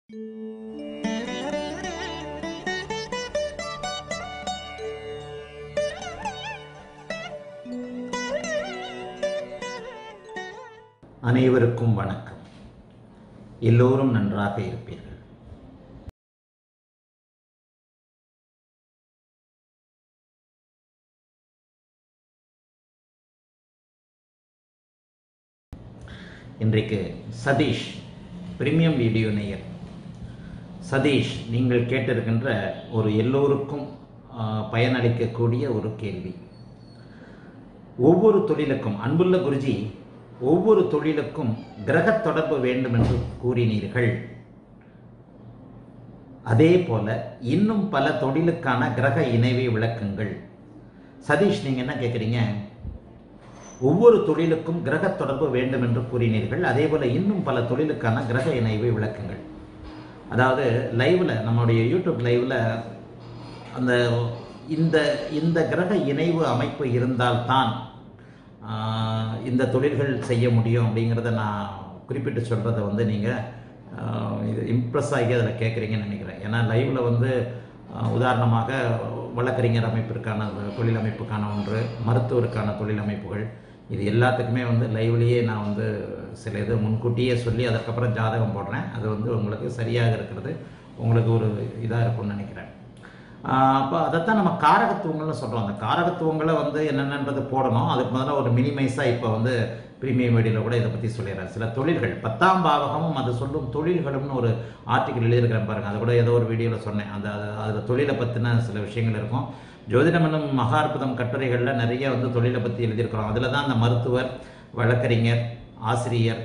அனைவருக்கும் வணக்கம் எல்லோரும் நன்றாக இருப்பீர்கள் இன்றைக்கு சதீஷ் பிரீமியம் வீடியோ நேயர் சதீஷ் நீங்கள் கேட்டிருக்கின்ற ஒரு எல்லோருக்கும் ஆ, பயனளிக்கக்கூடிய ஒரு கேள்வி ஒவ்வொரு தொழிலுக்கும் அன்புள்ள குருஜி ஒவ்வொரு தொழிலுக்கும் கிரக தொடர்பு வேண்டும் என்று கூறினீர்கள் அதே போல இன்னும் பல தொழிலுக்கான கிரக இணைவை விளக்குங்கள் சதீஷ் நீங்க என்ன கேட்குறீங்க ஒவ்வொரு தொழிலுக்கும் கிரக தொடர்பு வேண்டும் என்று கூறினீர்கள் அதே போல இன்னும் பல தொழிலுக்கான கிரக இணைவை விளக்குங்கள் அதாவது லைவ்ல நம்முடைய யூடியூப் லைவ்ல அந்த இந்த இந்த கிரக இணைவு அமைப்பு இருந்தால்தான் ஆஹ், இந்த தொழில்கள் செய்ய முடியும் அப்படிங்கிறத நான் குறிப்பிட்டு சொல்கிறத வந்து நீங்கள் இது இம்ப்ரெஸ் ஆகி அதில் கேட்குறீங்கன்னு நினைக்கிறேன் ஏன்னா லைவில் வந்து ஆஹ், உதாரணமாக வழக்கறிஞர் அமைப்பிற்கான தொழில் அமைப்புக்கான ஒன்று மருத்துவருக்கான தொழில் அமைப்புகள் இது எல்லாத்துக்குமே வந்து லைவ்லேயே நான் வந்து சில இது முன்கூட்டியே சொல்லி அதுக்கப்புறம் ஜாதகம் போடுறேன் அது வந்து உங்களுக்கு சரியாக இருக்கிறது உங்களுக்கு ஒரு இதாக இருக்கும்னு நினைக்கிறேன் அப்போ அதைத்தான் நம்ம காரகத்துவங்கள்னு சொல்கிறோம் அந்த காரகத்துவங்களை வந்து என்னென்னன்றது போடணும் அதுக்கு முதல்ல ஒரு மினிமைஸாக இப்போ வந்து பிரீமியம் வீடியோவில் கூட இதை பற்றி சொல்லிடுறேன் சில தொழில்கள் பத்தாம் பாவகமும் அது சொல்லும் தொழில்களும்னு ஒரு ஆர்டிக்கல் எழுதியிருக்கிறேன் பாருங்கள் அது கூட ஏதோ ஒரு வீடியோவில் சொன்னேன் அந்த அது அதில் தொழிலை பற்றின சில விஷயங்கள் இருக்கும் ஜோதிடம் என்னும் மகாற்புதம் கட்டுரைகளில் நிறைய வந்து தொழிலை பற்றி எழுதியிருக்கிறோம் அதில் தான் அந்த மருத்துவர் வழக்கறிஞர் ஆசிரியர்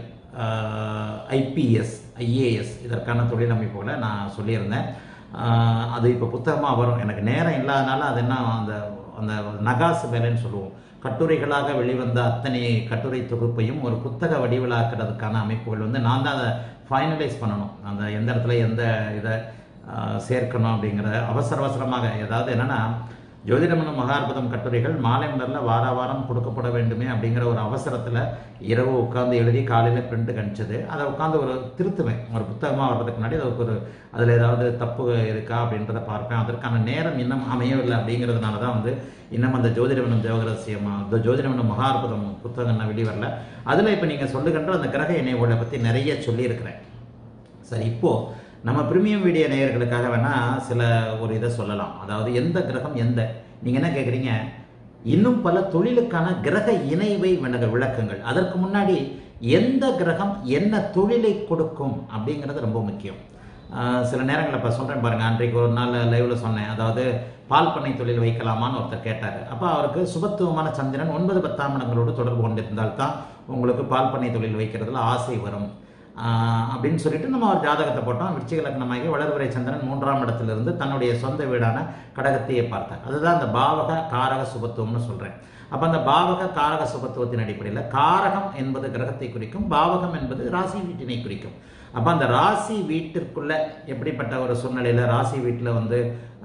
ஐபிஎஸ் ஐஏஎஸ் இதற்கான தொழில் அமைப்புகளை நான் சொல்லியிருந்தேன் ஆஹ் அது இப்போ புத்தகமாக வரும் எனக்கு நேரம் இல்லாதனால அது என்ன அந்த அந்த நகாசு வேலைன்னு சொல்லுவோம் கட்டுரைகளாக வெளிவந்த அத்தனை கட்டுரை தொகுப்பையும் ஒரு புத்தக வடிவிலாக்குறதுக்கான அமைப்புகள் வந்து நான் தான் அதை ஃபைனலைஸ் பண்ணணும் அந்த எந்த இடத்துல எந்த இதை ஆஹ் சேர்க்கணும் அப்படிங்கிற அவசர அவசரமாக ஏதாவது என்னென்னா ஜோதிடமனும் மகாற்பதம் கட்டுரைகள் மாலை மலரில் வார வாரம் கொடுக்கப்பட வேண்டுமே அப்படிங்கிற ஒரு அவசரத்தில் இரவு உட்காந்து எழுதி காலையில் பிரிண்ட் கணிச்சது அதை உட்காந்து ஒரு திருத்துவேன் ஒரு புத்தகமாக வர்றதுக்கு முன்னாடி அதுக்கு ஒரு அதில் ஏதாவது தப்பு இருக்கா அப்படின்றத பார்ப்பேன் அதற்கான நேரம் இன்னும் அமையவில்லை அப்படிங்கிறதுனால தான் வந்து இன்னும் அந்த ஜோதிடமனும் தேவகரசியமா இந்த ஜோதிடமனும் மகாற்பதம் புத்தகம் நான் வெளிவரல அதில் இப்போ நீங்கள் சொல்லுகின்ற அந்த கிரக இணைவுகளை பற்றி நிறைய சொல்லியிருக்கிறேன் சரி இப்போ நம்ம பிரீமியம் வீடியோ நேயர்களுக்காக வேணா சில ஒரு இதை சொல்லலாம் அதாவது எந்த கிரகம் எந்த நீங்க என்ன கேட்குறீங்க இன்னும் பல தொழிலுக்கான கிரக இணைவை வினக விளக்குங்கள் அதற்கு முன்னாடி எந்த கிரகம் என்ன தொழிலை கொடுக்கும் அப்படிங்கிறது ரொம்ப முக்கியம் ஆஹ் சில நேரங்களில் இப்போ சொல்கிறேன் பாருங்கள் அன்றைக்கு ஒரு நாள் லைவில் சொன்னேன் அதாவது பால் பண்ணை தொழில் வைக்கலாமான்னு ஒருத்தர் கேட்டார் அப்போ அவருக்கு சுபத்துவமான சந்திரன் ஒன்பது பத்தாம் இடங்களோடு தொடர்பு கொண்டிருந்தால்தான் உங்களுக்கு பால் பண்ணை தொழில் வைக்கிறதுல ஆசை வரும் ஆஹ் அப்படின்னு சொல்லிட்டு நம்ம ஒரு ஜாதகத்தை போட்டோம் விருச்சிக லக்னமாகி வளர்வரை சந்திரன் மூன்றாம் இடத்திலிருந்து தன்னுடைய சொந்த வீடான கடகத்தையே பார்த்தார் அதுதான் அந்த பாவக காரக சுபத்துவம்னு சொல்கிறேன் அப்போ அந்த பாவக காரக சுபத்துவத்தின் அடிப்படையில் காரகம் என்பது கிரகத்தை குறிக்கும் பாவகம் என்பது ராசி வீட்டினை குறிக்கும் அப்போ அந்த ராசி வீட்டிற்குள்ள எப்படிப்பட்ட ஒரு சூழ்நிலையில் ராசி வீட்டில் வந்து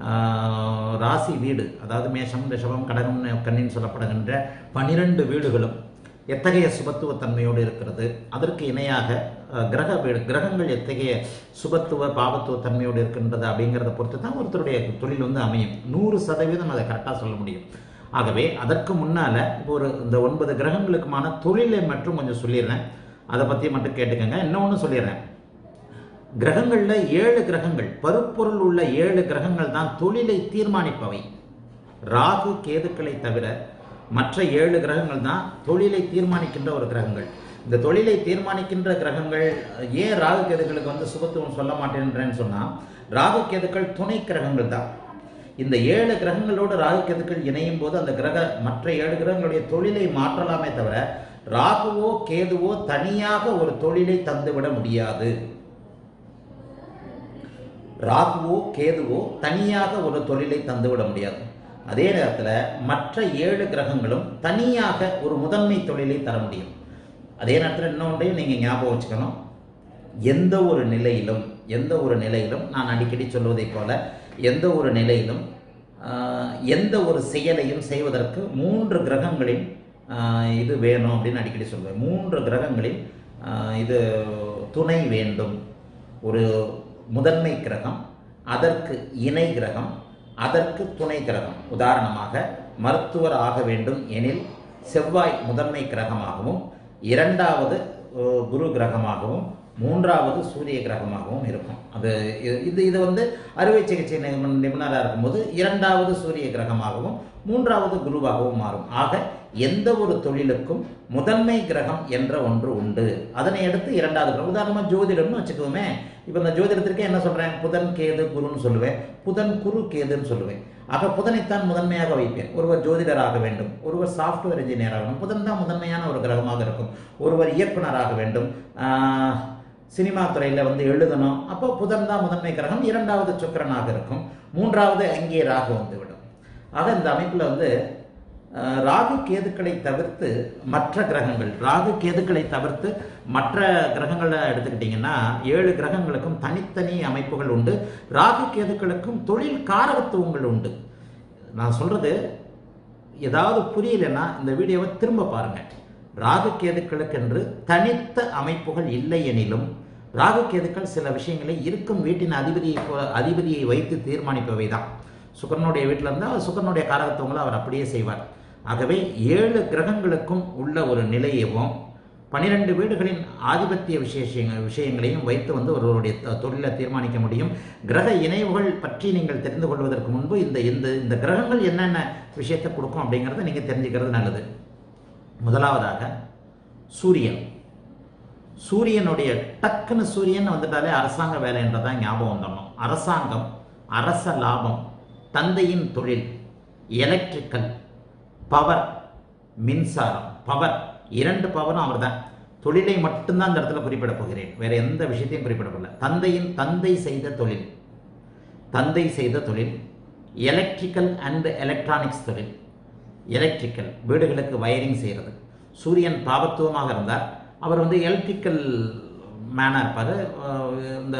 ஆஹ், ராசி வீடு அதாவது மேஷம் ரிஷபம் கடகம் கண்ணின்னு சொல்லப்படுகின்ற பனிரெண்டு வீடுகளும் எத்தகைய சுபத்துவத்தன்மையோடு இருக்கிறது அதற்கு இணையாக அஹ், கிரக வீடு கிரகங்கள் எத்தகைய சுபத்துவ பாவத்துவ தன்மையோடு இருக்கின்றது அப்படிங்கிறத பொறுத்து தான் ஒருத்தருடைய தொழில் வந்து அமையும் நூறு சதவீதம் அதை கரெக்டாக சொல்ல முடியும் ஆகவே அதற்கு முன்னால் இப்போ ஒரு இந்த ஒன்பது கிரகங்களுக்குமான தொழிலை மட்டும் கொஞ்சம் சொல்லிடுறேன் அதை பற்றி மட்டும் கேட்டுக்கங்க இன்னொன்று சொல்லிடுறேன் கிரகங்கள்ல ஏழு கிரகங்கள் பருப்பொருள் உள்ள ஏழு கிரகங்கள் தான் தொழிலை தீர்மானிப்பவை ராகு கேதுக்களை தவிர மற்ற ஏழு கிரகங்கள் தான் தொழிலை தீர்மானிக்கின்ற ஒரு கிரகங்கள் இந்த தொழிலை தீர்மானிக்கின்ற கிரகங்கள் ஏன் ராகு கேதுக்களுக்கு வந்து சுபத்துவம் சொல்ல மாட்டேன்றேன்னு சொன்னா ராகு கேதுக்கள் துணை கிரகங்கள் தான் இந்த ஏழு கிரகங்களோடு ராகு கேதுக்கள் இணையும் போது அந்த கிரக மற்ற ஏழு கிரகங்களுடைய தொழிலை மாற்றலாமே தவிர ராகுவோ கேதுவோ தனியாக ஒரு தொழிலை தந்துவிட முடியாது ராகுவோ கேதுவோ தனியாக ஒரு தொழிலை தந்துவிட முடியாது அதே நேரத்தில் மற்ற ஏழு கிரகங்களும் தனியாக ஒரு முதன்மை தொழிலை தர முடியும் அதே நேரத்தில் இன்னொன்றையும் நீங்கள் ஞாபகம் வச்சுக்கணும் எந்த ஒரு நிலையிலும் எந்த ஒரு நிலையிலும் நான் அடிக்கடி சொல்வதைப் போல எந்த ஒரு நிலையிலும் ஆஹ், எந்த ஒரு செயலையும் செய்வதற்கு மூன்று கிரகங்களின் ஆஹ், இது வேணும் அப்படின்னு அடிக்கடி சொல்வேன் மூன்று கிரகங்களின் ஆஹ், இது துணை வேண்டும் ஒரு முதன்மை கிரகம் அதற்கு இணை கிரகம் அதற்கு துணை கிரகம் உதாரணமாக மருத்துவர் ஆக வேண்டும் எனில் செவ்வாய் முதன்மை கிரகமாகவும் இரண்டாவது அஹ், குரு கிரகமாகவும் மூன்றாவது சூரிய கிரகமாகவும் இருக்கும் அது இது- இது இது வந்து அறுவை சிகிச்சை நிபுண- நிபுணராக இருக்கும்போது இரண்டாவது சூரிய கிரகமாகவும் மூன்றாவது குருவாகவும் மாறும் ஆக எந்த ஒரு தொழிலுக்கும் முதன்மை கிரகம் என்ற ஒன்று உண்டு அதனை அடுத்து இரண்டாவது கிரகம் உதாரணமாக ஜோதிடம்னு வச்சுக்குவோமே இப்போ இந்த ஜோதிடத்திற்கே என்ன சொல்றேன் புதன் கேது குருன்னு சொல்லுவேன் புதன் குரு கேதுன்னு சொல்லுவேன் ஆக புதனைத்தான் முதன்மையாக வைப்பேன் ஒருவர் ஜோதிடராக வேண்டும் ஒருவர் சாஃப்ட்வேர் இன்ஜினியர் ஆகணும் புதன் தான் முதன்மையான ஒரு கிரகமாக இருக்கும் ஒருவர் இயக்குனராக வேண்டும் ஆஹ், சினிமா துறையில் வந்து எழுதணும் அப்போ புதன் தான் முதன்மை கிரகம் இரண்டாவது சுக்கிரனாக இருக்கும் மூன்றாவது அங்கே ராகு வந்துவிடும் ஆக இந்த அமைப்பில் வந்து அஹ், ராகு கேதுக்களை தவிர்த்து மற்ற கிரகங்கள் ராகு கேதுக்களை தவிர்த்து மற்ற கிரகங்களை எடுத்துக்கிட்டிங்கன்னா ஏழு கிரகங்களுக்கும் தனித்தனி அமைப்புகள் உண்டு ராகு கேதுக்களுக்கும் தொழில் காரகத்துவங்கள் உண்டு நான் சொல்றது ஏதாவது புரியலைன்னா இந்த வீடியோவை திரும்ப பாருங்க ராகு கேதுக்களுக்கென்று தனித்த அமைப்புகள் இல்லை எனிலும் ராகு கேதுக்கள் சில விஷயங்களை இருக்கும் வீட்டின் அதிபதியை போ- அதிபதியை வைத்து தீர்மானிப்பவை தான் சுக்கரனுடைய வீட்டில் இருந்தால் சுக்கரனுடைய காரகத்துவங்களை அவர் அப்படியே செய்வார் ஆகவே ஏழு கிரகங்களுக்கும் உள்ள ஒரு நிலையவும் பனிரெண்டு வீடுகளின் ஆதிபத்திய விசேஷங்கள் விஷயங்களையும் வைத்து வந்து ஒருவருடைய த- தொழிலை தீர்மானிக்க முடியும் கிரக இணைவுகள் பற்றி நீங்கள் தெரிந்து கொள்வதற்கு முன்பு இந்த இந்த இந்த கிரகங்கள் என்னென்ன விஷயத்தை கொடுக்கும் அப்படிங்கிறத நீங்கள் தெரிஞ்சுக்கிறது நல்லது முதலாவதாக சூரியன் சூரியனுடைய டக்குன்னு சூரியன் வந்துட்டாலே அரசாங்க வேலைன்றதான் ஞாபகம் வந்துடணும் அரசாங்கம் அரச லாபம் தந்தையின் தொழில் எலக்ட்ரிக்கல் பவர் மின்சாரம் பவர் இரண்டு பவரும் அவர்தான் தொழிலை மட்டும்தான் இந்த இடத்துல குறிப்பிட போகிறேன் வேற எந்த விஷயத்தையும் குறிப்பிடப்படல தந்தையின் தந்தை செய்த தொழில் தந்தை செய்த தொழில் எலக்ட்ரிக்கல் அண்ட் எலக்ட்ரானிக்ஸ் தொழில் எலக்ட்ரிக்கல் வீடுகளுக்கு வயரிங் செய்கிறது சூரியன் பாவத்துவமாக இருந்தார் அவர் வந்து எலக்ட்ரிக்கல் மேனாக இருப்பார் இந்த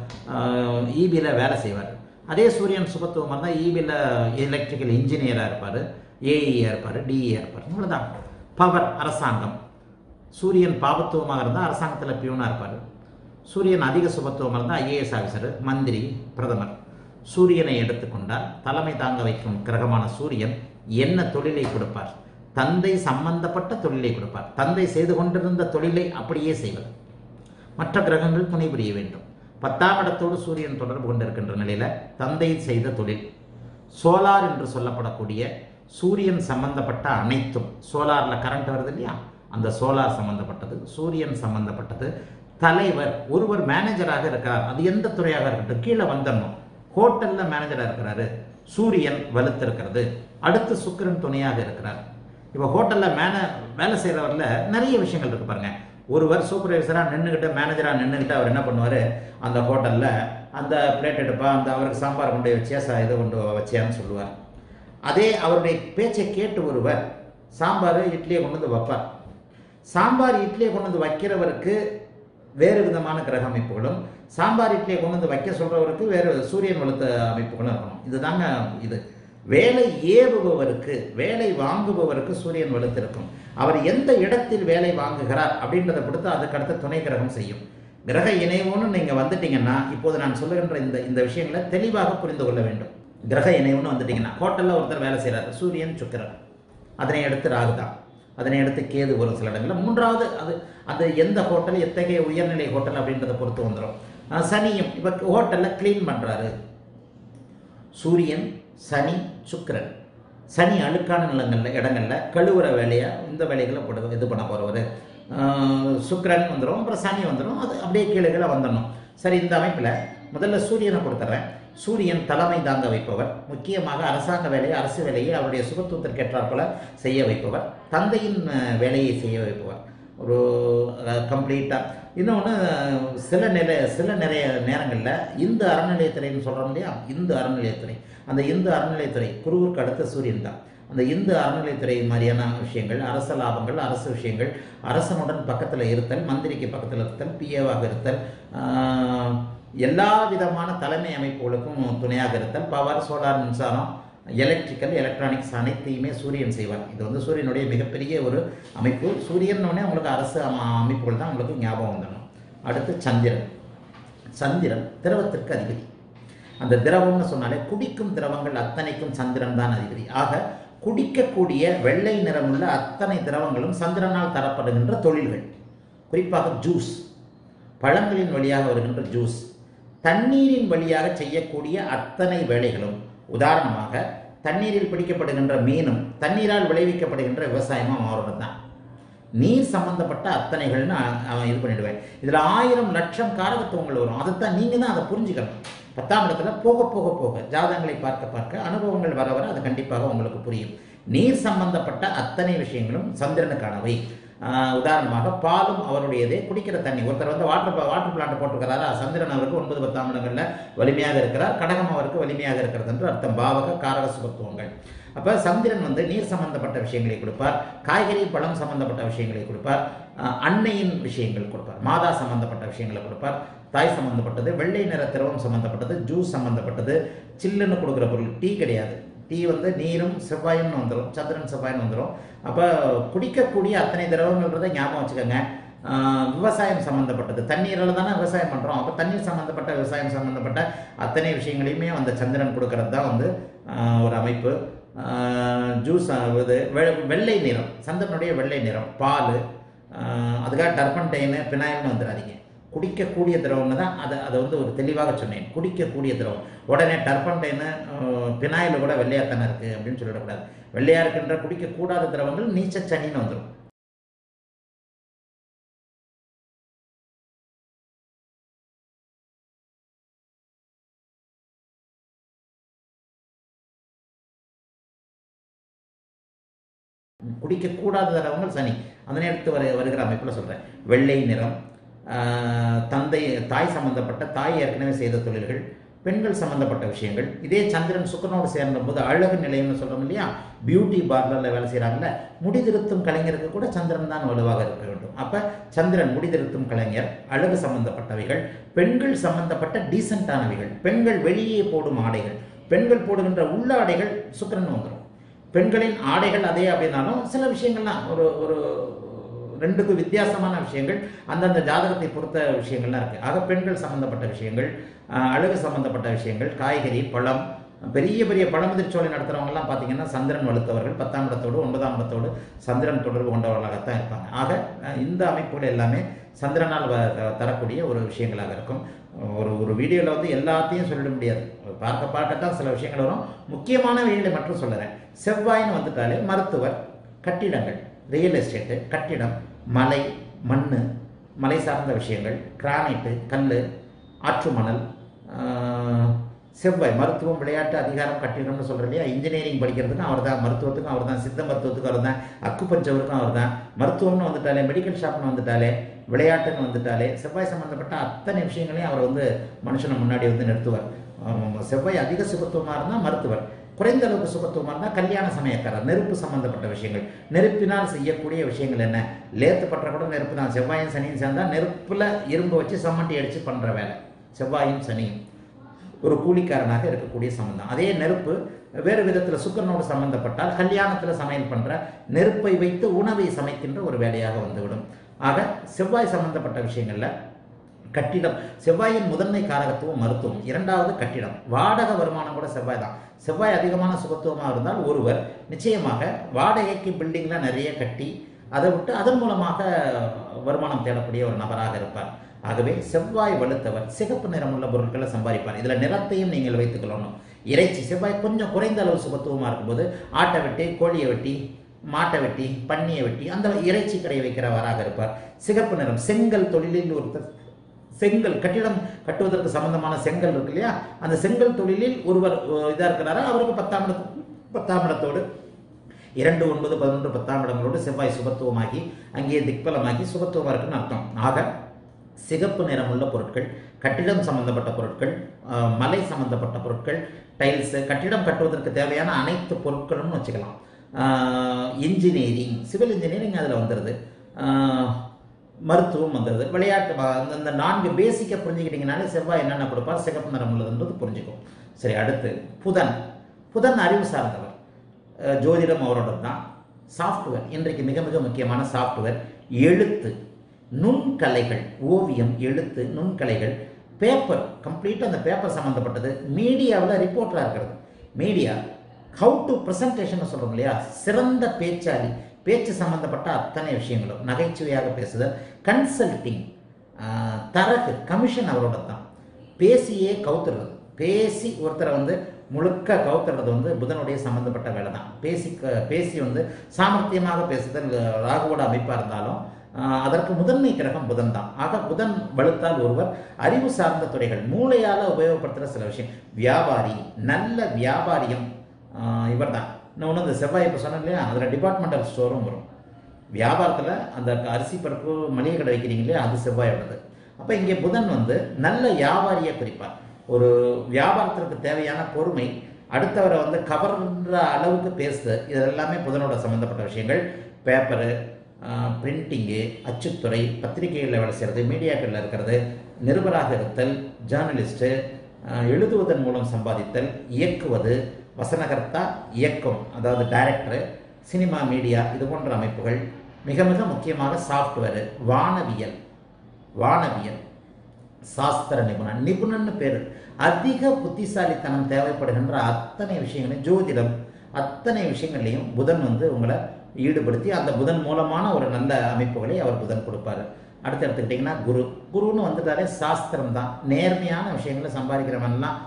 ஈபியில் வேலை செய்வார் அதே சூரியன் சுபத்துவமாக இருந்தால் ஈபியில் எலக்ட்ரிக்கல் இன்ஜினியராக இருப்பார் ஏஇயாக இருப்பார் டிஇயாக இருப்பார் இவ்வளோதான் பவர் அரசாங்கம் சூரியன் பாபத்துவமாக இருந்தால் அரசாங்கத்தில் பியூனாக இருப்பார் சூரியன் அதிக சுபத்துவமாக இருந்தால் ஐஏஎஸ் ஆஃபீஸர் மந்திரி பிரதமர் சூரியனை எடுத்துக்கொண்டால் தலைமை தாங்க வைக்கும் கிரகமான சூரியன் என்ன தொழிலை கொடுப்பார் தந்தை சம்பந்தப்பட்ட தொழிலை கொடுப்பார் தந்தை செய்து கொண்டிருந்த தொழிலை அப்படியே செய்வது மற்ற கிரகங்கள் துணை புரிய வேண்டும் பத்தாம் இடத்தோடு சூரியன் தொடர்பு கொண்டிருக்கின்ற நிலையில தந்தை செய்த தொழில் சோலார் என்று சொல்லப்படக்கூடிய சூரியன் சம்பந்தப்பட்ட அனைத்தும் சோலார்ல கரண்ட் வருது இல்லையா அந்த சோலார் சம்பந்தப்பட்டது சூரியன் சம்பந்தப்பட்டது தலைவர் ஒருவர் மேனேஜராக இருக்கிறார் அது எந்த துறையாக இருக்கட்டும் கீழே வந்துடணும் ஹோட்டல்ல மேனேஜராக இருக்கிறாரு சூரியன் வலுத்திருக்கிறது அடுத்து சுக்கிரன் துணையாக இருக்கிறார் இப்போ ஹோட்டலில் மேன வேலை செய்கிறவரில் நிறைய விஷயங்கள் இருக்கு பாருங்க ஒருவர் சூப்பர்வைசராக நின்றுக்கிட்டு மேனேஜராக நின்றுக்கிட்டு அவர் என்ன பண்ணுவார் அந்த ஹோட்டலில் அந்த பிளேட் எடுப்பா அந்த அவருக்கு சாம்பார் கொண்டு போய் வச்சியா சா இதை கொண்டு வச்சியான்னு சொல்லுவார் அதே அவருடைய பேச்சை கேட்டு ஒருவர் சாம்பார் இட்லியை கொண்டு வந்து வைப்பார் சாம்பார் இட்லியை கொண்டு வந்து வைக்கிறவருக்கு வேறு விதமான கிரக அமைப்புகளும் சாம்பார் இட்லியை கொண்டு வந்து வைக்க சொல்றவருக்கு வேறு சூரியன் வலுத்த அமைப்புகளும் இருக்கணும் இதுதாங்க இது வேலை ஏவுபவருக்கு வேலை வாங்குபவருக்கு சூரியன் வலுத்திருக்கும் அவர் எந்த இடத்தில் வேலை வாங்குகிறார் அப்படின்றத பொறுத்து அதுக்கு அடுத்த துணை கிரகம் செய்யும் கிரக இணைவுன்னு நீங்க வந்துட்டீங்கன்னா இப்போது நான் சொல்லுகின்ற இந்த இந்த விஷயங்களை தெளிவாக புரிந்து கொள்ள வேண்டும் கிரக இணைவுன்னு வந்துட்டீங்கன்னா ஹோட்டல்ல ஒருத்தர் வேலை செய்றாரு சூரியன் சுக்கிரன் அதனை அடுத்து ராகுதான் அதனை அடுத்து கேது ஒரு சில இடங்களில் மூன்றாவது அது அது எந்த ஹோட்டல் எத்தகைய உயர்நிலை ஹோட்டல் அப்படின்றத பொறுத்து வந்துடும் அஹ் சனியும் இப்போ ஹோட்டலில் க்ளீன் பண்ணுறாரு சூரியன் சனி சுக்கிரன் சனி அழுக்கான நிலங்களில் இடங்களில் கழுவுற வேலையை இந்த வேலைகளை போட இது பண்ண போகிறவர் சுக்கிரன் வந்துடும் அப்புறம் சனி வந்துடும் அது அப்படியே கீழே கீழே வந்துடணும் சரி இந்த அமைப்பில் முதல்ல சூரியனை கொடுத்துட்றேன் சூரியன் தலைமை தாங்க வைப்பவர் முக்கியமாக அரசாங்க வேலையை அரசு வேலையை அவருடைய சுகத்துவத்திற்கு ஏற்றாற்போல செய்ய வைப்பவர் தந்தையின் அஹ், வேலையை செய்ய வைப்பவர் ஒரு கம்ப்ளீட்டாக இன்னொன்று சில நில சில நிறைய நேரங்களில் இந்து அறநிலையத்துறைன்னு சொல்கிறோம் இல்லையா இந்து அறநிலையத்துறை அந்த இந்து அறநிலையத்துறை குருவுக்கு அடுத்த சூரியன் தான் அந்த இந்து அறநிலையத்துறை மாதிரியான விஷயங்கள் அரச லாபங்கள் அரசு விஷயங்கள் அரசனுடன் பக்கத்தில் இருத்தல் மந்திரிக்கு பக்கத்தில் இருத்தல் பிஏவாக இருத்தல் ஆஹ், எல்லா விதமான தலைமை அமைப்புகளுக்கும் துணையாக இருத்தல் பவர் சோலார் மின்சாரம் எலக்ட்ரிக்கல் எலக்ட்ரானிக்ஸ் அனைத்தையுமே சூரியன் செய்வார் இது வந்து சூரியனுடைய மிகப்பெரிய ஒரு அமைப்பு சூரியன் உடனே உங்களுக்கு அரசு அம- அமைப்புகள் தான் உங்களுக்கு ஞாபகம் வந்துடணும் அடுத்து சந்திரன் சந்திரன் திரவத்திற்கு அதிபதி அந்த திரவம்னு சொன்னாலே குடிக்கும் திரவங்கள் அத்தனைக்கும் சந்திரன் தான் அதிபதி ஆக குடிக்கக்கூடிய வெள்ளை நிறமுள்ள அத்தனை திரவங்களும் சந்திரனால் தரப்படுகின்ற தொழில்கள் குறிப்பாக ஜூஸ் பழங்களின் வழியாக வருகின்ற ஜூஸ் தண்ணீரின் வழியாக செய்யக்கூடிய அத்தனை வேலைகளும் உதாரணமாக தண்ணீரில் பிடிக்கப்படுகின்ற மீனும் தண்ணீரால் விளைவிக்கப்படுகின்ற விவசாயமும் அவரோட தான் நீர் சம்பந்தப்பட்ட அத்தனைகள்னு அ- அவன் இது பண்ணிடுவேன் இதில் ஆயிரம் லட்சம் காரகத்துவங்கள் வரும் அதைத்தான் நீங்கள் தான் அதை புரிஞ்சுக்கணும் பத்தாம் இடத்துல போக போக போக ஜாதகங்களை பார்க்க பார்க்க அனுபவங்கள் வர வர அது கண்டிப்பாக உங்களுக்கு புரியும் நீர் சம்பந்தப்பட்ட அத்தனை விஷயங்களும் சந்திரனுக்கானவை ஆஹ் உதாரணமாக பாலும் அவருடையதே குடிக்கிற தண்ணி ஒருத்தர் வந்து வாட்டர் வாட்டர் பிளான்ட் போட்டிருக்கிறாரா சந்திரன் அவருக்கு ஒன்பது பத்தாம் இடங்களில் வலிமையாக இருக்கிறார் கடகம் அவருக்கு வலிமையாக இருக்கிறது என்று அர்த்தம் பாவக காரக சுபத்துவங்கள் அப்போ சந்திரன் வந்து நீர் சம்பந்தப்பட்ட விஷயங்களை கொடுப்பார் காய்கறி பழம் சம்பந்தப்பட்ட விஷயங்களை கொடுப்பார் ஆஹ் அன்னையின் விஷயங்கள் கொடுப்பார் மாதா சம்பந்தப்பட்ட விஷயங்களை கொடுப்பார் தாய் சம்பந்தப்பட்டது வெள்ளை நிற திரவம் சம்பந்தப்பட்டது ஜூஸ் சம்பந்தப்பட்டது சில்லுன்னு கொடுக்குற பொருள் டீ கிடையாது டீ வந்து நீரும் செவ்வாயும்னு வந்துடும் சந்திரன் செவ்வாய்னு வந்துடும் அப்போ குடிக்கக்கூடிய அத்தனை திரவங்கள்ன்றதை ஞாபகம் வச்சுக்கோங்க ஆஹ் விவசாயம் சம்மந்தப்பட்டது தண்ணீரில் தானே விவசாயம் பண்ணுறோம் அப்போ தண்ணீர் சம்மந்தப்பட்ட விவசாயம் சம்மந்தப்பட்ட அத்தனை விஷயங்களையுமே அந்த சந்திரன் கொடுக்கறது தான் வந்து ஆஹ் ஒரு அமைப்பு ஜூஸ் இது வெ- வெள்ளை நிறம் சந்திரனுடைய வெள்ளை நிறம் பால் அதுக்காக டர்பன்டைனு பினாயில்னு வந்துடாதீங்க குடிக்கக்கூடிய திரவம்னு தான் அதை அதை வந்து ஒரு தெளிவாக சொன்னேன் குடிக்கக்கூடிய திரவம் உடனே டர்பன்டைனு பினாயில் கூட வெள்ளையாத்தானே இருக்குது அப்படின்னு சொல்லிடக்கூடாது வெள்ளையா இருக்கின்ற குடிக்கக்கூடாத திரவங்கள் நீச்சச்சனின்னு வந்துடும் குடிக்கக்கூடாத தரவங்கள் சனி அந்த நேரத்து வரு வருகிற அமைப்பில் சொல்கிறேன் வெள்ளை நிறம் ஆஹ் தந்தை தாய் சம்பந்தப்பட்ட தாய் ஏற்கனவே செய்த தொழில்கள் பெண்கள் சம்பந்தப்பட்ட விஷயங்கள் இதே சந்திரன் சுக்கரனோடு சேர்ந்த போது அழகு நிலையம்னு சொல்கிறோம் இல்லையா பியூட்டி பார்லரில் வேலை செய்கிறாங்கல்ல முடிதிருத்தும் கலைஞருக்கு கூட சந்திரன் தான் வலுவாக இருக்க வேண்டும் அப்போ சந்திரன் முடிதிருத்தும் கலைஞர் அழகு சம்பந்தப்பட்டவைகள் பெண்கள் சம்பந்தப்பட்ட டீசெண்டானவைகள் பெண்கள் வெளியே போடும் ஆடைகள் பெண்கள் போடுகின்ற உள்ளாடைகள் சுக்கிரன் வந்துடும் பெண்களின் ஆடைகள் அதே அப்படின்னாலும் சில விஷயங்கள்லாம் ஒரு ஒரு ரெண்டுக்கு வித்தியாசமான விஷயங்கள் அந்தந்த ஜாதகத்தை பொறுத்த விஷயங்கள்லாம் இருக்குது ஆக பெண்கள் சம்பந்தப்பட்ட விஷயங்கள் ஆஹ், அழகு சம்பந்தப்பட்ட விஷயங்கள் காய்கறி பழம் பெரிய பெரிய பழமுதிர்ச்சோலை நடத்துகிறவங்கலாம் பார்த்தீங்கன்னா சந்திரன் வலுத்தவர்கள் பத்தாம் இடத்தோடு ஒன்பதாம் இடத்தோடு சந்திரன் தொடர்பு கொண்டவர்களாகத்தான் இருப்பாங்க ஆக அஹ், இந்த அமைப்புகள் எல்லாமே சந்திரனால் வ- த- தரக்கூடிய ஒரு விஷயங்களாக இருக்கும் ஒரு ஒரு வீடியோவில் வந்து எல்லாத்தையும் சொல்லிட முடியாது பார்க்க பார்க்கத்தான் சில விஷயங்கள் வரும் முக்கியமான விஷயங்களை மட்டும் சொல்லுறேன் செவ்வாய்னு வந்துட்டாலே மருத்துவர் கட்டிடங்கள் ரியல் எஸ்டேட்டு கட்டிடம் மலை மண் மலை சார்ந்த விஷயங்கள் கிரானைட்டு கல் ஆற்று மணல் ஆஹ், செவ்வாய் மருத்துவம் விளையாட்டு அதிகாரம் கட்டிடம்னு சொல்கிறோம் இல்லையா இன்ஜினியரிங் படிக்கிறதுக்கும் அவர் தான் மருத்துவத்துக்கும் அவர் தான் சித்த மருத்துவத்துக்கும் அவர் தான் அக்குப்பஞ்சவருக்கும் அவர் தான் மருத்துவம்னு வந்துட்டாலே மெடிக்கல் ஷாப்னு வந்துட்டாலே விளையாட்டுன்னு வந்துட்டாலே செவ்வாய் சம்மந்தப்பட்ட அத்தனை விஷயங்களையும் அவர் வந்து மனுஷனை முன்னாடி வந்து நிறுத்துவார் ஆமாம், செவ்வாய் அதிக சுகத்துவமாக இருந்தால் மருத்துவர் குறைந்த அளவுக்கு சுகத்துவமாக இருந்தால் கல்யாண சமயக்காரர் நெருப்பு சம்பந்தப்பட்ட விஷயங்கள் நெருப்பினால் செய்யக்கூடிய விஷயங்கள் என்ன லேத்து பற்ற கூட நெருப்பு தான் செவ்வாயும் சனியும் சேர்ந்தால் நெருப்பில் இரும்பு வச்சு சம்மட்டி அடித்து பண்ணுற வேலை செவ்வாயும் சனியும் ஒரு கூலிக்காரனாக இருக்கக்கூடிய சம்பந்தம் அதே நெருப்பு வேறு விதத்தில் சுக்கரனோடு சம்பந்தப்பட்டால் கல்யாணத்தில் சமையல் பண்ணுற நெருப்பை வைத்து உணவை சமைக்கின்ற ஒரு வேலையாக வந்துவிடும் ஆக செவ்வாய் சம்பந்தப்பட்ட விஷயங்களில் கட்டிடம் செவ்வாயின் முதன்மை காரகத்துவம் மருத்துவம் இரண்டாவது கட்டிடம் வாடகை வருமானம் கூட செவ்வாய் தான் செவ்வாய் அதிகமான சுகத்துவமாக இருந்தால் ஒருவர் நிச்சயமாக வாடகைக்கு பில்டிங்லாம் நிறைய கட்டி அதை விட்டு அதன் மூலமாக வருமானம் தேடக்கூடிய ஒரு நபராக இருப்பார் ஆகவே செவ்வாய் வலுத்தவர் சிகப்பு நிறமுள்ள பொருட்களை சம்பாதிப்பார் இதில் நிறத்தையும் நீங்கள் வைத்துக்கொள்ளணும் இறைச்சி செவ்வாய் கொஞ்சம் குறைந்த அளவு சுகத்துவமாக இருக்கும்போது ஆட்டை வெட்டி கோழியை வெட்டி மாட்டை வெட்டி பன்னியை வெட்டி அந்த இறைச்சி கடை வைக்கிறவராக இருப்பார் சிகப்பு நிறம் செங்கல் தொழிலில் ஒருத்தர் செங்கல் கட்டிடம் கட்டுவதற்கு சம்பந்தமான செங்கல் இருக்கு இல்லையா அந்த செங்கல் தொழிலில் ஒருவர் இதாக இருக்கிறாரா அவருக்கு பத்தாம் இடத்து பத்தாம் இடத்தோடு இரண்டு ஒன்பது பதினொன்று பத்தாம் இடங்களோடு செவ்வாய் சுபத்துவமாகி அங்கே திக்பலமாகி சுபத்துவமாக இருக்குன்னு அர்த்தம் ஆக சிகப்பு நிறமுள்ள பொருட்கள் கட்டிடம் சம்பந்தப்பட்ட பொருட்கள் அஹ், மலை சம்பந்தப்பட்ட பொருட்கள் டைல்ஸு கட்டிடம் கட்டுவதற்கு தேவையான அனைத்து பொருட்களும் வச்சுக்கலாம் இன்ஜினியரிங் சிவில் இன்ஜினியரிங் அதில் வந்துடுது ஆஹ், மருத்துவம் வந்துடுது விளையாட்டு வ- அந்த- அந்த நான்கு பேசிக்கை புரிஞ்சுக்கிட்டீங்கனாலே செவ்வாய் என்னென்ன கொடுப்பார் சிகப்பு நிறம் உள்ளதுன்றது புரிஞ்சுக்கும் சரி அடுத்து புதன் புதன் அறிவு சார்ந்தவர் அஹ், ஜோதிடம் அவரோட தான் சாஃப்ட்வேர் இன்றைக்கு மிக மிக முக்கியமான சாஃப்ட்வேர் எழுத்து நுண்கலைகள் ஓவியம் எழுத்து நுண்கலைகள் பேப்பர் கம்ப்ளீட்டாக அந்த பேப்பர் சம்மந்தப்பட்டது மீடியாவில் ரிப்போர்ட்டராக இருக்கிறது மீடியா ஹவு டு ப்ரெசன்டேஷன் சொல்கிறோம் இல்லையா சிறந்த பேச்சாளி பேச்சு சம்மந்தப்பட்ட அத்தனை விஷயங்களும் நகைச்சுவையாக பேசுதல் கன்சல்டிங் தரகு கமிஷன் அவரோட தான் பேசியே கவுத்துறது பேசி ஒருத்தரை வந்து முழுக்க கவுத்துறது வந்து புதனுடைய சம்பந்தப்பட்ட வேலை தான் பேசி க- பேசி வந்து சாமர்த்தியமாக பேசுதல் ராகுவோட அமைப்பாக இருந்தாலும் ஆஹ், அதற்கு முதன்மை கிரகம் புதன் தான் ஆக புதன் வலுத்தால் ஒருவர் அறிவு சார்ந்த துறைகள் மூளையால் உபயோகப்படுத்துகிற சில விஷயம் வியாபாரி நல்ல வியாபாரியம் இவர் தான் இன்னொன்று இந்த செவ்வாய் இப்போ சொன்னேன் இல்லையா அதில் டிபார்ட்மெண்டல் ஸ்டோரும் வரும் வியாபாரத்தில் அந்த அரிசி பருப்பு மளிகை கடை வைக்கிறீங்க இல்லையா அது செவ்வாயோடது அப்போ இங்கே புதன் வந்து நல்ல வியாபாரியை குறிப்பார் ஒரு வியாபாரத்திற்கு தேவையான பொறுமை அடுத்தவரை வந்து கவர்ன்ற அளவுக்கு பேசுது இது எல்லாமே புதனோட சம்மந்தப்பட்ட விஷயங்கள் பேப்பரு பிரிண்டிங்கு அச்சுத்துறை பத்திரிகைகளில் வேலை செய்கிறது மீடியாக்களில் இருக்கிறது நிருபராக இருத்தல் ஜேர்னலிஸ்ட்டு எழுதுவதன் மூலம் சம்பாதித்தல் இயக்குவது வசனகர்த்தா இயக்கம் அதாவது டைரக்டரு சினிமா மீடியா இது போன்ற அமைப்புகள் மிக மிக முக்கியமாக சாஃப்ட்வேரு வானவியல் வானவியல் சாஸ்திர நிபுணன் நிபுணன்னு பேர் அதிக புத்திசாலித்தனம் தேவைப்படுகின்ற அத்தனை விஷயங்களையும் ஜோதிடம் அத்தனை விஷயங்களையும் புதன் வந்து உங்களை ஈடுபடுத்தி அந்த புதன் மூலமான ஒரு நல்ல அமைப்புகளை அவர் புதன் கொடுப்பாரு அடுத்து எடுத்துக்கிட்டிங்கன்னா குரு குருன்னு வந்துட்டாலே சாஸ்திரம் தான் நேர்மையான விஷயங்களை சம்பாதிக்கிறவன்லாம்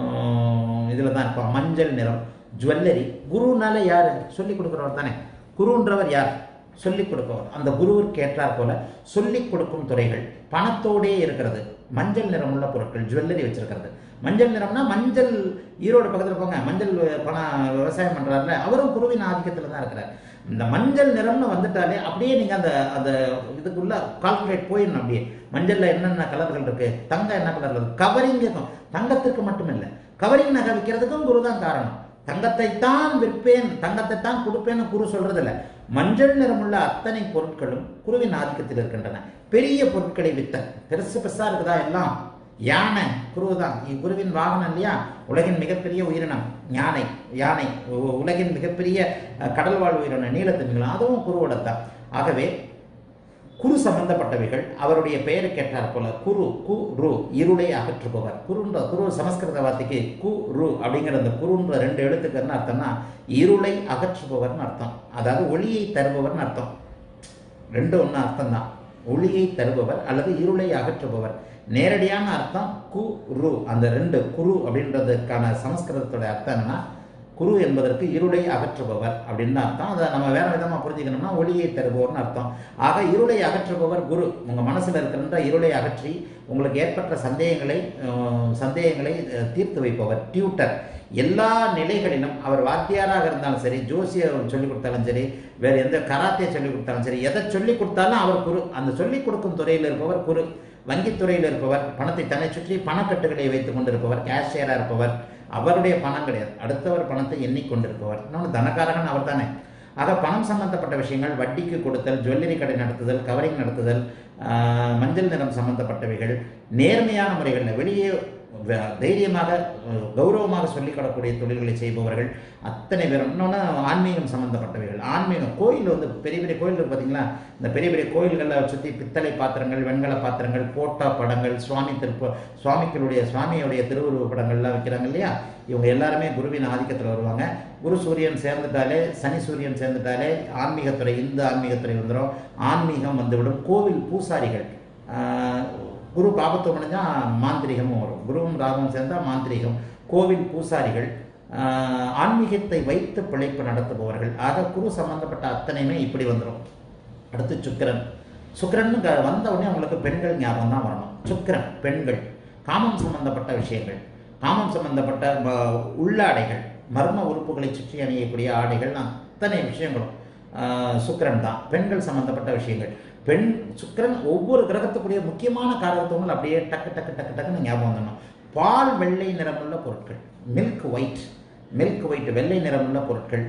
இதில் தான் இருப்பான் மஞ்சள் நிறம் ஜுவல்லரி குருனால யார் சொல்லி கொடுக்குறவர் தானே குருன்றவர் யார் சொல்லிக் கொடுப்பவர் அந்த குருவிற்கு ஏற்றார் போல சொல்லிக் கொடுக்கும் துறைகள் பணத்தோடே இருக்கிறது மஞ்சள் நிறமுள்ள பொருட்கள் ஜுவல்லரி வச்சிருக்கிறது மஞ்சள் நிறம்னா மஞ்சள் ஈரோடு பக்கத்தில் போங்க மஞ்சள் பணம் விவசாயம் பண்றாருல அவரும் குருவின் ஆதிக்கத்தில் தான் இருக்கிறார் இந்த மஞ்சள் நிறம்னு வந்துட்டாலே அப்படியே நீங்க அந்த அந்த இதுக்குள்ள கால்குலேட் போயிடணும் அப்படியே மஞ்சள்ல என்னென்ன கலர்கள் இருக்கு தங்கம் என்ன கலர்ல இருக்கு கவரிங் இருக்கும் தங்கத்திற்கு மட்டும் இல்லை கவரிங் நகை விற்கிறதுக்கும் குரு தான் காரணம் தங்கத்தை தான் விற்பேன் தங்கத்தை தான் கொடுப்பேன்னு குரு சொல்றது இல்ல மஞ்சள் நிறமுள்ள அத்தனை பொருட்களும் குருவின் ஆதிக்கத்தில் இருக்கின்றன பெரிய பொருட்களை வித்த பெருசு பெருசா இருக்குதா எல்லாம் யானை குரு தான் குருவின் வாகனம் இல்லையா உலகின் மிகப்பெரிய உயிரினம் யானை யானை உ- உலகின் மிகப்பெரிய அஹ், கடல் வாழ் உயிரினம் நீலத்திமிங்கலம் அதுவும் குருவோட தான் ஆகவே குரு சம்பந்தப்பட்டவைகள் அவருடைய பெயரை கேட்டார் போல குரு கு ரு இருளை அகற்றுபவர் குருன்ற குரு சமஸ்கிருத வார்த்தைக்கு கு ரு அப்படிங்கிற அந்த குருன்ற ரெண்டு எழுத்துக்கு என்ன அர்த்தம்னா இருளை அகற்றுபவர்னு அர்த்தம் அதாவது ஒளியை தருபவர்னு அர்த்தம் ரெண்டு ஒன்று அர்த்தம் தான் ஒளியை தருபவர் அல்லது இருளை அகற்றுபவர் நேரடியான அர்த்தம் கு ரு அந்த ரெண்டு குரு அப்படின்றதுக்கான சமஸ்கிருதத்தோட அர்த்தம் என்னன்னா குரு என்பதற்கு இருளை அகற்றுபவர் அப்படின்னு அர்த்தம் அதை நம்ம வேற விதமா புரிஞ்சுக்கணும்னா ஒளியை தருபவர்னு அர்த்தம் ஆக இருளை அகற்றுபவர் குரு உங்க மனசுல இருக்கின்ற இருளை அகற்றி உங்களுக்கு ஏற்பட்ட சந்தேகங்களை அஹ், சந்தேகங்களை அஹ், தீர்த்து வைப்பவர் டியூட்டர் எல்லா நிலைகளிலும் அவர் வாத்தியாராக இருந்தாலும் சரி ஜோசியர் சொல்லிக் கொடுத்தாலும் சரி வேற எந்த கராத்தே சொல்லிக் கொடுத்தாலும் சரி எதை சொல்லிக் கொடுத்தாலும் அவர் குரு அந்த சொல்லிக் கொடுக்கும் துறையில் இருப்பவர் குரு வங்கித்துறையில் இருப்பவர் பணத்தை தன்னை சுற்றி பணக்கட்டுகளை வைத்துக் கொண்டிருப்பவர் கேஷியராக இருப்பவர் அவருடைய பணம் கிடையாது அடுத்தவர் பணத்தை எண்ணிக்கொண்டிருப்பவர் இன்னொன்று தனக்காரகன் அவர் தானே ஆக பணம் சம்பந்தப்பட்ட விஷயங்கள் வட்டிக்கு கொடுத்தல் ஜுவல்லரி கடை நடத்துதல் கவரிங் நடத்துதல் ஆஹ், மஞ்சள் நிறம் சம்பந்தப்பட்டவைகள் நேர்மையான முறைகளில் வெளியே வ- தைரியமாக அஹ், கௌரவமாக சொல்லிக் கொள்ளக்கூடிய தொழில்களை செய்பவர்கள் அத்தனை பேரும் இன்னொன்று ஆன்மீகம் சம்பந்தப்பட்டவைகள் ஆன்மீகம் கோயில் வந்து பெரிய பெரிய கோயில் இருக்கு பார்த்தீங்களா இந்த பெரிய பெரிய கோயில்களில் சுற்றி பித்தளை பாத்திரங்கள் வெண்கல பாத்திரங்கள் போட்டா படங்கள் சுவாமி திருப்ப சுவாமிகளுடைய சுவாமியுடைய திருவுருவ படங்கள்லாம் வைக்கிறாங்க இல்லையா இவங்க எல்லாருமே குருவின் ஆதிக்கத்தில் வருவாங்க குரு சூரியன் சேர்ந்துட்டாலே சனி சூரியன் சேர்ந்துட்டாலே ஆன்மீகத்துறை இந்த ஆன்மீகத்துறை வந்துடும் ஆன்மீகம் வந்துவிடும் கோவில் பூசாரிகள் ஆஹ், குரு பாபத்துவம் அடைஞ்சால் மாந்திரிகமும் வரும் குருவும் ராகவும் சேர்ந்தால் மாந்திரிகம் கோவில் பூசாரிகள் ஆஹ், ஆன்மீகத்தை வைத்து பிழைப்பு நடத்துபவர்கள் ஆக குரு சம்பந்தப்பட்ட அத்தனையுமே இப்படி வந்துடும் அடுத்து சுக்கிரன் சுக்கிரன் க- வந்த உடனே உங்களுக்கு பெண்கள் ஞாபகம் தான் வரணும் சுக்கிரன் பெண்கள் காமம் சம்பந்தப்பட்ட விஷயங்கள் காமம் சம்பந்தப்பட்ட ம- உள்ளாடைகள் மர்ம உறுப்புகளை சுற்றி அணியக்கூடிய ஆடைகள் அத்தனை விஷயங்களும் ஆஹ், சுக்கிரன் தான் பெண்கள் சம்பந்தப்பட்ட விஷயங்கள் பெண் சுக்கிரன் ஒவ்வொரு கிரகத்துக்குரிய முக்கியமான காரகத்துவங்கள் அப்படியே டக்கு டக்கு டக்கு டக்குன்னு ஞாபகம் வந்துடணும் பால் வெள்ளை நிறமுள்ள பொருட்கள் மில்க் ஒயிட் மில்க் ஒயிட் வெள்ளை நிறமுள்ள பொருட்கள்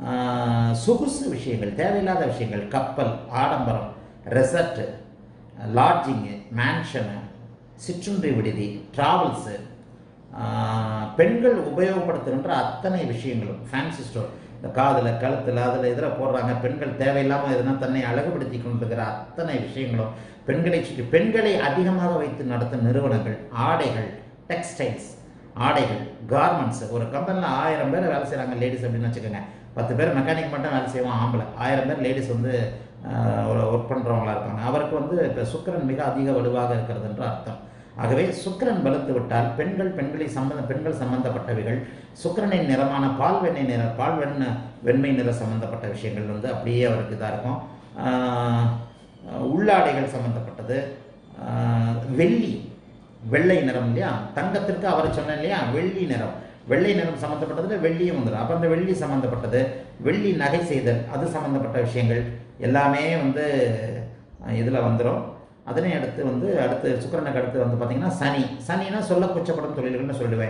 ஆஹ், சொகுசு விஷயங்கள் தேவையில்லாத விஷயங்கள் கப்பல் ஆடம்பரம் ரெசர்ட்டு லாட்ஜிங்கு மேன்ஷனு சிற்றுண்டி விடுதி ட்ராவல்ஸு பெண்கள் உபயோகப்படுத்துகின்ற அத்தனை விஷயங்களும் ஃபேன்சி ஸ்டோர் இந்த காதில் கழுத்தில் அதில் இதில் போடுறாங்க பெண்கள் தேவையில்லாமல் எதுனா தன்னை அழகுபடுத்தி கொண்டிருக்கிற அத்தனை விஷயங்களும் பெண்களை சுற்றி பெண்களை அதிகமாக வைத்து நடத்தும் நிறுவனங்கள் ஆடைகள் டெக்ஸ்டைல்ஸ் ஆடைகள் கார்மெண்ட்ஸ் ஒரு கம்பெனியில் ஆயிரம் பேர் வேலை செய்கிறாங்க லேடிஸ் அப்படின்னு வச்சுக்கோங்க பத்து பேர் மெக்கானிக் மட்டும் வேலை செய்வான் ஆம்பளை ஆயிரம் பேர் லேடிஸ் வந்து ஆஹ், ஒரு ஒர்க் பண்ணுறவங்களா இருப்பாங்க அவருக்கு வந்து இப்போ சுக்கிரன் மிக அதிக வலுவாக இருக்கிறது என்று அர்த்தம் ஆகவே சுக்கிரன் வலுத்து விட்டால் பெண்கள் பெண்களை சம்பந்த பெண்கள் சம்பந்தப்பட்டவைகள் சுக்கிரனின் நிறமான பால் வெண்ணெய் நிற பால் வெண்ண வெண்மை நிற சம்பந்தப்பட்ட விஷயங்கள் வந்து அப்படியே அவருக்கு இதாக இருக்கும் ஆஹ், உள்ளாடைகள் சம்பந்தப்பட்டது ஆஹ், வெள்ளி வெள்ளை நிறம் இல்லையா தங்கத்திற்கு அவரை சொன்னேன் இல்லையா வெள்ளி நிறம் வெள்ளை நிறம் சம்மந்தப்பட்டதுல வெள்ளியும் வந்துடும் அப்போ அந்த வெள்ளி சம்மந்தப்பட்டது வெள்ளி நகை செய்தல் அது சம்மந்தப்பட்ட விஷயங்கள் எல்லாமே வந்து இதில் வந்துடும் அதனை அடுத்து வந்து அடுத்து சுக்கிரனுக்கு அடுத்து வந்து பார்த்தீங்கன்னா சனி சனினா சொல்ல கூச்சப்படும் தொழில்கள்னு சொல்லுவேன்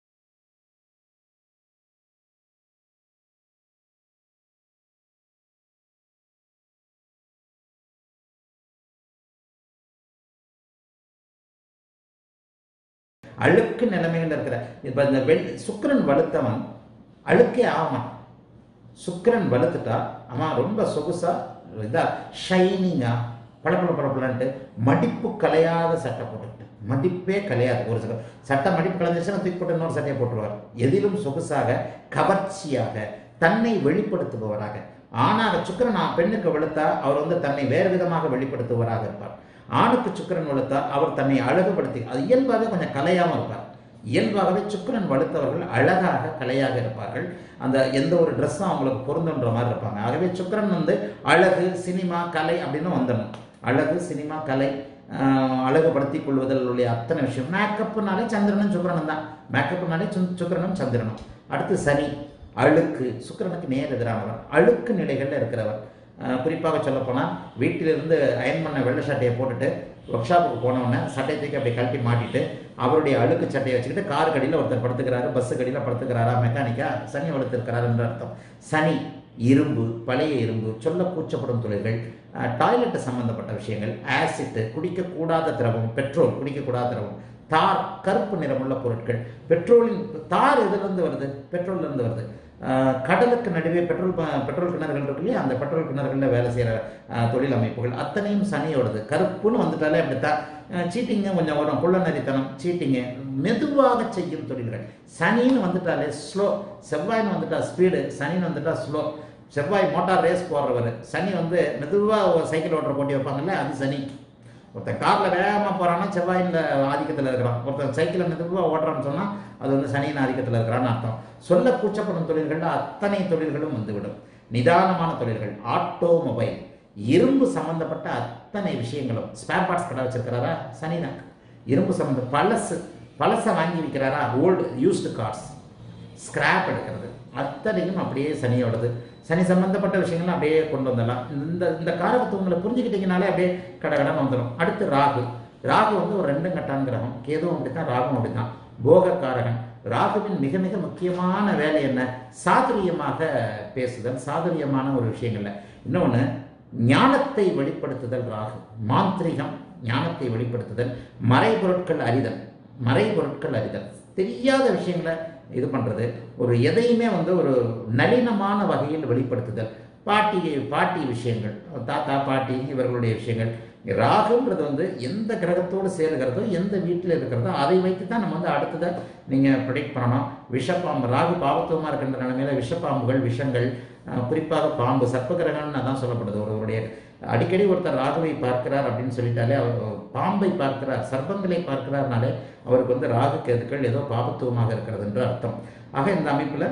அழுக்கு நிலைமைகள் இருக்கிற இப்போ இந்த வெள் சுக்கிரன் வலுத்தவன் அழுக்கே ஆவான் சுக்கிரன் வலுத்துட்டா அவன் ரொம்ப சொகுசா இதா ஷைனிங்கா பளபள பளபளன்ட்டு மடிப்பு கலையாத சட்டை போட்டுக்கிட்டு மடிப்பே கலையாது ஒரு சில சட்டை மடிப்பு கலைஞ்சிச்சுன்னா தூக்கி போட்டு இன்னொரு சட்டையை போட்டுருவார் எதிலும் சொகுசாக கவர்ச்சியாக தன்னை வெளிப்படுத்துபவராக ஆணாக சுக்கிரன் ஆ- பெண்ணுக்கு வெளுத்தா அவர் வந்து தன்னை வேறு விதமாக வெளிப்படுத்துபவராக இருப்பார் ஆணுக்கு சுக்கிரன் வெளுத்தா அவர் தன்னை அழகுபடுத்தி அது இயல்பாகவே கொஞ்சம் கலையாம இருப்பார் இயல்பாகவே சுக்கிரன் வலுத்தவர்கள் அழகாக கலையாக இருப்பார்கள் அந்த எந்த ஒரு ட்ரெஸ்ஸும் அவங்களுக்கு பொருந்துன்ற மாதிரி இருப்பாங்க ஆகவே சுக்கிரன் வந்து அழகு சினிமா கலை அப்படின்னு வந்துடணும் அழகு சினிமா கலை ஆஹ், அழகுபடுத்திக் கொள்வதில் உள்ள அத்தனை விஷயம் மேக்கப்னாலே சந்திரனும் சுக்கிரனும் தான் மேக்கப்னாலே சு- சுக்கிரனும் சந்திரனும் அடுத்து சனி அழுக்கு சுக்கிரனுக்கு நேர் எதிரானவர் அழுக்கு நிலைகளில் இருக்கிறவர் ஆஹ், குறிப்பாக சொல்லப்போனால் வீட்டிலிருந்து அயன் பண்ண வெள்ளை சட்டையை போட்டுட்டு ஒர்க் ஷாப்புக்கு போனவுடனே சட்டையை தூக்கி அப்படி கழட்டி மாட்டிட்டு அவருடைய அழுக்கு சட்டையை வச்சுக்கிட்டு கார் கடியில் ஒருத்தர் படுத்துக்கிறாரு பஸ் கடியில் படுத்துக்கிறாரா மெக்கானிக்கா சனி வளர்த்துருக்கிறார் என்று அர்த்தம் சனி இரும்பு பழைய இரும்பு சொல்ல கூச்சப்படும் தொழில்கள் டாய்லெட் சம்பந்தப்பட்ட விஷயங்கள் ஆசிட் குடிக்கக்கூடாத திரவம் பெட்ரோல் குடிக்கக்கூடாத திரவம் தார் கருப்பு நிறமுள்ள பொருட்கள் பெட்ரோலின் தார் எதிலிருந்து வருது பெட்ரோல்ல இருந்து வருது ஆஹ் கடலுக்கு நடுவே பெட்ரோல் ப- பெட்ரோல் கிணறுகள் இருக்கு இல்லையா அந்த பெட்ரோல் கிணறுகளில் வேலை செய்கிற தொழில் அமைப்புகள் அத்தனையும் சனியோடது கருப்புன்னு வந்துட்டாலே அப்படித்தான் சீட்டிங்கு கொஞ்சம் வரும் குள்ளநரித்தனம் சீட்டிங்கு மெதுவாக செய்யும் தொழில்கள் சனின்னு வந்துட்டாலே ஸ்லோ செவ்வாய்னு வந்துட்டா ஸ்பீடு சனின்னு வந்துட்டா ஸ்லோ செவ்வாய் மோட்டார் ரேஸ் போடுறவர் சனி வந்து மெதுவாக சைக்கிள் ஓட்டுற போட்டி வைப்பாங்கல்ல அது சனி ஒருத்தன் காரில் வேகமாக போகிறான்னா செவ்வாயின் ஆதிக்கத்தில் இருக்கிறான் ஒருத்தன் சைக்கிளை மெதுவாக ஓட்டுறான்னு சொன்னால் அது வந்து சனியின் ஆதிக்கத்தில் இருக்கிறான்னு அர்த்தம் சொல்ல கூச்சப்படும் தொழில்களில் அத்தனை தொழில்களும் வந்துவிடும் நிதானமான தொழில்கள் ஆட்டோமொபைல் இரும்பு சம்பந்தப்பட்ட அத்தனை விஷயங்களும் ஸ்பேர் பார்ட்ஸ் கடை வச்சிருக்கிறாரா சனிதான் இரும்பு சம்பந்த பழசு பழசை வாங்கி விற்கிறாரா ஓல்டு யூஸ்டு கார்ஸ் ஸ்கிராப் எடுக்கிறது அத்தனையும் அப்படியே சனியோடது சனி சம்பந்தப்பட்ட விஷயங்கள்லாம் அப்படியே கொண்டு வந்துடலாம் இந்த இந்த காரகத்துவங்களை புரிஞ்சுக்கிட்டீங்கனாலே அப்படியே கடகடன்னு வந்துடும் அடுத்து ராகு ராகு வந்து ஒரு ரெண்டு கட்டான் கிரகம் கேதுவும் அப்படித்தான் ராகும் அப்படித்தான் போகக்காரகன் ராகுவின் மிக மிக முக்கியமான வேலை என்ன சாதுரியமாக பேசுதல் சாதுரியமான ஒரு விஷயங்கள்ல இன்னொன்று ஞானத்தை வெளிப்படுத்துதல் ராகு மாந்திரிகம் ஞானத்தை வெளிப்படுத்துதல் மறைபொருட்கள் அறிதல் மறைபொருட்கள் அறிதல் தெரியாத விஷயங்களை இது பண்ணுறது ஒரு எதையுமே வந்து ஒரு நளினமான வகையில் வெளிப்படுத்துதல் பாட்டி பாட்டி விஷயங்கள் தாத்தா பாட்டி இவர்களுடைய விஷயங்கள் ராகுன்றது வந்து எந்த கிரகத்தோடு சேருகிறதோ எந்த வீட்டில் இருக்கிறதோ அதை வைத்து தான் நம்ம வந்து அடுத்ததை நீங்கள் ப்ரிடிக்ட் பண்ணணும் விஷப்பாம்பு ராகு பாவத்துவமாக இருக்கின்ற நிலைமையில விஷப்பாம்புகள் விஷங்கள் அஹ், குறிப்பாக பாம்பு சர்ப்ப கிரகம்னு அதான் சொல்லப்படுது ஒருவருடைய அடிக்கடி ஒருத்தர் ராகுவை பார்க்கிறார் அப்படின்னு சொல்லிட்டாலே அவர் பாம்பை பார்க்கிறார் சர்ப்பங்களை பார்க்கிறார்னாலே அவருக்கு வந்து ராகு கேதுக்கள் ஏதோ பாபத்துவமாக இருக்கிறது என்று அர்த்தம் ஆக இந்த அமைப்பில்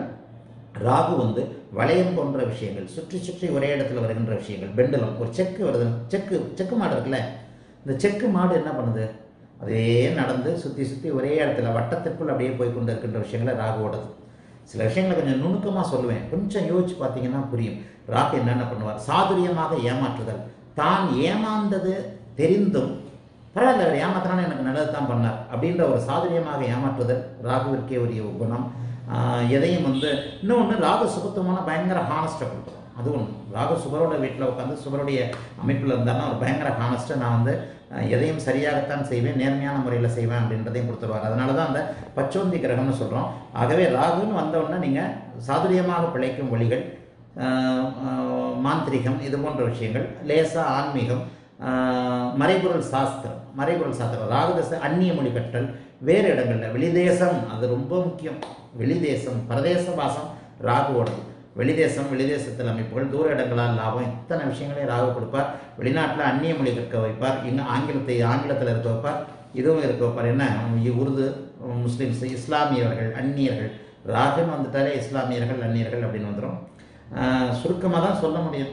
ராகு வந்து வளையம் போன்ற விஷயங்கள் சுற்றி சுற்றி ஒரே இடத்துல வருகின்ற விஷயங்கள் பெண்டலம் ஒரு செக்கு வருது செக்கு செக்கு மாடு இருக்குல்ல இந்த செக்கு மாடு என்ன பண்ணுது அதே நடந்து சுற்றி சுற்றி ஒரே இடத்துல வட்டத்திற்குள் அப்படியே போய் கொண்டு இருக்கின்ற விஷயங்களை ராகு ஓடுது சில விஷயங்களை கொஞ்சம் நுணுக்கமாக சொல்லுவேன் கொஞ்சம் யோசிச்சு பார்த்தீங்கன்னா புரியும் ராகு என்னென்ன பண்ணுவார் சாதுரியமாக ஏமாற்றுதல் தான் ஏமாந்தது தெரிந்தும் பரவாயில்ல அவர் ஏமாத்தினாலும் எனக்கு நல்லது தான் பண்ணார் அப்படின்ற ஒரு சாதுரியமாக ஏமாற்றுதல் ராகுவிற்கே உரிய குணம் ஆஹ் எதையும் வந்து இன்னொன்று ராகு சுகத்துவமான பயங்கர ஹானஸ்ட்டை கொடுத்துரும் அது ஒன்று ராகு சுபரோட வீட்டில் உட்காந்து சுபருடைய அமைப்பில் இருந்தாலும் ஒரு பயங்கர ஹானஸ்ட்டு நான் வந்து அஹ், எதையும் சரியாகத்தான் செய்வேன் நேர்மையான முறையில் செய்வேன் அப்படின்றதையும் கொடுத்துருவாங்க அதனால தான் அந்த பச்சோந்தி கிரகம்னு சொல்கிறோம் ஆகவே ராகுன்னு வந்த உடனே நீங்கள் சாதுரியமாக பிழைக்கும் வழிகள் அஹ், அஹ், மாந்திரிகம் இது போன்ற விஷயங்கள் லேசா ஆன்மீகம் அஹ், மறைபொருள் சாஸ்திரம் மறைபொருள் சாஸ்திரம் ராகுதசை அந்நிய மொழி கற்றல் வேறு இடங்களில் வெளிதேசம் அது ரொம்ப முக்கியம் வெளிதேசம் பிரதேச வாசம் ராகுவோடது வெளிதேசம் வெளிதேசத்தில் அமைப்புகள் தூர இடங்களால் லாபம் இத்தனை விஷயங்களையும் ராகு கொடுப்பார் வெளிநாட்டில் அந்நிய மொழி கற்க வைப்பார் இங்கே ஆங்கிலத்தை ஆங்கிலத்தில் இருக்க வைப்பார் இதுவும் இருக்க வைப்பார் என்ன இ- உருது முஸ்லிம்ஸ் இஸ்லாமியர்கள் அந்நியர்கள் ராகுன்னு வந்துட்டாலே இஸ்லாமியர்கள் அந்நியர்கள் அப்படின்னு வந்துடும் சுருக்கமாக தான் சொல்ல முடியும்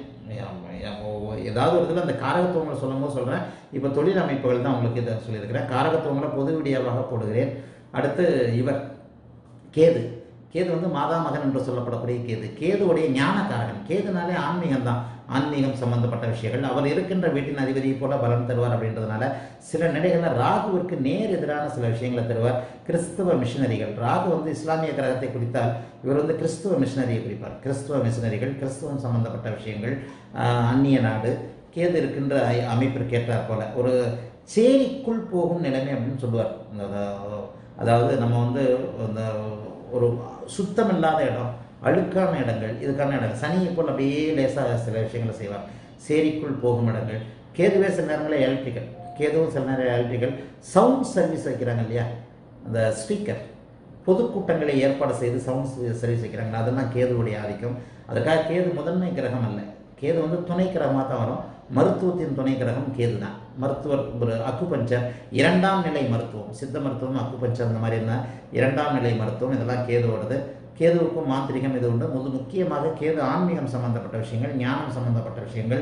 ஏதாவது ஒரு இதில் அந்த காரகத்துவங்களை சொல்லும்போது சொல்கிறேன் இப்போ தொழில் அமைப்புகள் தான் உங்களுக்கு இதை சொல்லியிருக்கிறேன் காரகத்துவங்களை பொது வீடியோவாக போடுகிறேன் அடுத்து இவர் கேது கேது வந்து மாதாமகன் என்று சொல்லப்படக்கூடிய கேது கேதுவுடைய ஞானக்காரகன் கேதுனாலே ஆன்மீகம் தான் ஆன்மீகம் சம்பந்தப்பட்ட விஷயங்கள் அவர் இருக்கின்ற வீட்டின் அதிபதியை போல பலன் தருவார் அப்படின்றதுனால சில நிலைகளில் ராகுவிற்கு நேர் எதிரான சில விஷயங்களை தருவார் கிறிஸ்துவ மிஷினரிகள் ராகு வந்து இஸ்லாமிய கிரகத்தை குறித்தால் இவர் வந்து கிறிஸ்துவ மிஷினரியை குறிப்பார் கிறிஸ்துவ மிஷினரிகள் கிறிஸ்துவம் சம்பந்தப்பட்ட விஷயங்கள் ஆஹ், அந்நிய நாடு கேது இருக்கின்ற ஐ- அமைப்பிற்கு ஏற்றார் போல ஒரு சேரிக்குள் போகும் நிலைமை அப்படின்னு சொல்லுவார் இந்த அத- அதாவது நம்ம வந்து அந்த ஒரு சுத்தமில்லாத இடம் அழுக்கான இடங்கள் இதுக்கான இடங்கள் சனியை போல் அப்படியே லேசாக சில விஷயங்களை செய்வார் சேரிக்குள் போகும் இடங்கள் கேதுவே சில நேரங்களில் எலக்ட்ரிக்கல் கேதுவும் சில நேரம் எலக்ட்ரிக்கல் சவுண்ட் சர்வீஸ் வைக்கிறாங்க இல்லையா அந்த ஸ்பீக்கர் பொதுக்கூட்டங்களை ஏற்பாடு செய்து சவுண்ட் சர்வீஸ் வைக்கிறாங்க அதெல்லாம் கேதுவுடைய ஆதிக்கம் அதுக்காக கேது முதன்மை கிரகம் அல்ல கேது வந்து துணை கிரகமாக தான் வரும் மருத்துவத்தின் துணை கிரகம் கேது தான் மருத்துவர் ஒரு அக்குபஞ்சர் இரண்டாம் நிலை மருத்துவம் சித்த மருத்துவம் அக்குபஞ்சர் அந்த மாதிரி இருந்தால் இரண்டாம் நிலை மருத்துவம் இதெல்லாம் கேதுவோடது கேதுவுக்கும் மாந்திரிகம் இது உண்டு முது முக்கியமாக கேது ஆன்மீகம் சம்பந்தப்பட்ட விஷயங்கள் ஞானம் சம்பந்தப்பட்ட விஷயங்கள்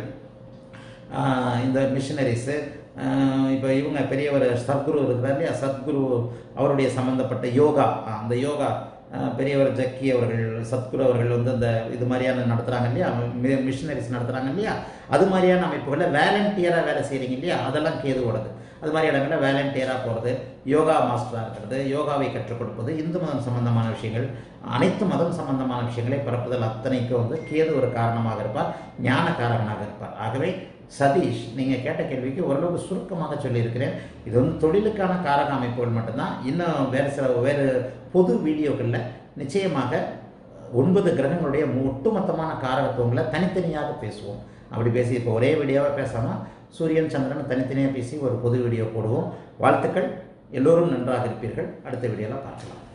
ஆஹ் இந்த மிஷினரிஸு இப்போ இவங்க பெரியவர் சத்குரு இருக்கிறார் இல்லையா சத்குரு அவருடைய சம்பந்தப்பட்ட யோகா ஆஹ் அந்த யோகா ஆஹ் பெரியவர் ஜக்கி அவர்கள் சத்குரு அவர்கள் வந்து அந்த இது மாதிரியான நடத்துகிறாங்க இல்லையா மிஷினரிஸ் நடத்துகிறாங்க இல்லையா அது மாதிரியான அமைப்புகளில் வேலண்டியராக வேலை செய்கிறீங்க இல்லையா அதெல்லாம் கேதுவோடது அது மாதிரி இடங்களில் வேலண்டியராக போகிறது யோகா மாஸ்டராக இருக்கிறது யோகாவை கற்றுக் கொடுப்பது இந்து மதம் சம்பந்தமான விஷயங்கள் அனைத்து மதம் சம்பந்தமான விஷயங்களை பரப்புதல் அத்தனைக்கும் வந்து கேது ஒரு காரணமாக இருப்பார் ஞானக்காரகனாக இருப்பார் ஆகவே சதீஷ் நீங்கள் கேட்ட கேள்விக்கு ஓரளவுக்கு சுருக்கமாக சொல்லியிருக்கிறேன் இது வந்து தொழிலுக்கான காரக அமைப்புகள் மட்டும்தான் இன்னும் வேறு சில வேறு பொது வீடியோக்களில் நிச்சயமாக ஒன்பது கிரகங்களுடைய ஒட்டுமொத்தமான காரகத்துவங்களை தனித்தனியாக பேசுவோம் அப்படி பேசி இப்போ ஒரே வீடியோவாக பேசாமல் சூரியன் சந்திரன் தனித்தனியாக பேசி ஒரு பொது வீடியோ போடுவோம் வாழ்த்துக்கள் எல்லோரும் நன்றாக இருப்பீர்கள் அடுத்த வீடியோவில் பார்க்கலாம்